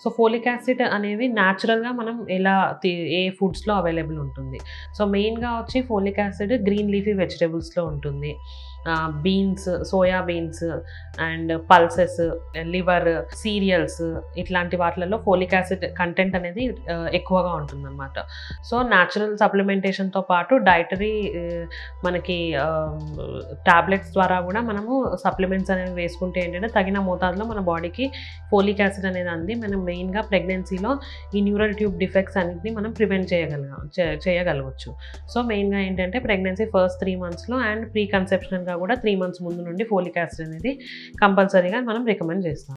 so folic acid అనేవి న్యాచురల్గా మనం ఎలా తి- ఏ ఫుడ్స్లో అవైలబుల్ ఉంటుంది సో మెయిన్గా వచ్చి ఫోలిక్ యాసిడ్ గ్రీన్ లీఫీ వెజిటేబుల్స్లో ఉంటుంది beans soya beans and pulses liver cereals ఇట్లాంటి వాటిలలో ఫోలిక్ యాసిడ్ కంటెంట్ అనేది ఆ, ఎక్కువగా ఉంటుందన్నమాట సో న్యాచురల్ సప్లిమెంటేషన్తో పాటు డైటరీ మనకి టాబ్లెట్స్ ద్వారా కూడా మనము సప్లిమెంట్స్ అనేవి వేసుకుంటే ఏంటంటే తగిన మోతాదులో మన బాడీకి ఫోలిక్ యాసిడ్ అనేది అంది మనం మెయిన్గా ప్రెగ్నెన్సీలో ఈ న్యూరల్ ట్యూబ్ డిఫెక్ట్స్ అన్నిటిని మనం ప్రివెంట్ చేయగలగా చే- చేయగలగవచ్చు సో మెయిన్గా ఏంటంటే ప్రెగ్నెన్సీ ఫస్ట్ త్రీ మంత్స్లో అండ్ ప్రీ కన్సెప్షన్గా కూడా త్రీ మంత్స్ ముందు నుండి ఫోలిక్ యాసిడ్ అనేది కంపల్సరీగా మనం రికమెండ్ చేస్తాం